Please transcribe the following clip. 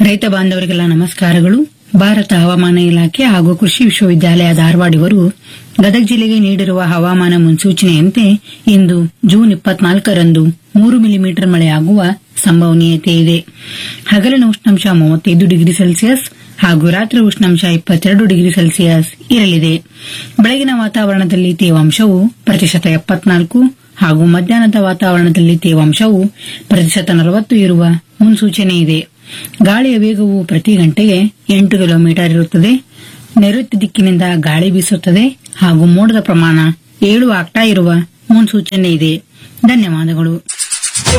ರೈತ ಬಾಂಧವರಿಗೆಲ್ಲ ನಮಸ್ಕಾರಗಳು ಭಾರತ ಹವಾಮಾನ ಇಲಾಖೆ ಹಾಗೂ ಕೃಷಿ ವಿಶ್ವವಿದ್ಯಾಲಯ ಧಾರವಾಡ ಇವರು ಗದಗ ಜಿಲ್ಲೆಗೆ ನೀಡಿರುವ ಹವಾಮಾನ ಮುನ್ಸೂಚನೆಯಂತೆ ಇಂದು ಜೂನ್ ಇಪ್ಪತ್ನಾಲ್ಕರಂದು ಮೂರು ಮಿಲಿಮೀಟರ್ ಮಳೆಯಾಗುವ ಸಂಭವನೀಯತೆ ಇದೆ ಹಗಲಿನ ಉಷ್ಣಾಂಶ ಮೂವತ್ತೈದು ಡಿಗ್ರಿ ಸೆಲ್ಸಿಯಸ್ ಹಾಗೂ ರಾತ್ರಿ ಉಷ್ಣಾಂಶ ಇಪ್ಪತ್ತೆರಡು ಡಿಗ್ರಿ ಸೆಲ್ಸಿಯಸ್ ಇರಲಿದೆ ಬೆಳಗಿನ ವಾತಾವರಣದಲ್ಲಿ ತೇವಾಂಶವು ಪ್ರತಿಶತ ಎಪ್ಪತ್ನಾಲ್ಕು ಹಾಗೂ ಮಧ್ಯಾಹ್ನದ ವಾತಾವರಣದಲ್ಲಿ ತೇವಾಂಶವು ಪ್ರತಿಶತ ನಲವತ್ತು ಇರುವ ಮುನ್ಸೂಚನೆ ಇದೆ ಗಾಳಿಯ ವೇಗವು ಪ್ರತಿ ಗಂಟೆಗೆ ಎಂಟು ಕಿಲೋಮೀಟರ್ ಇರುತ್ತದೆ ನೈಋತ್ಯ ದಿಕ್ಕಿನಿಂದ ಗಾಳಿ ಬೀಸುತ್ತದೆ ಹಾಗೂ ಮೋಡದ ಪ್ರಮಾಣ ಏಳು ಆಗ್ತಾ ಇರುವ ಮುನ್ಸೂಚನೆ ಇದೆ ಧನ್ಯವಾದಗಳು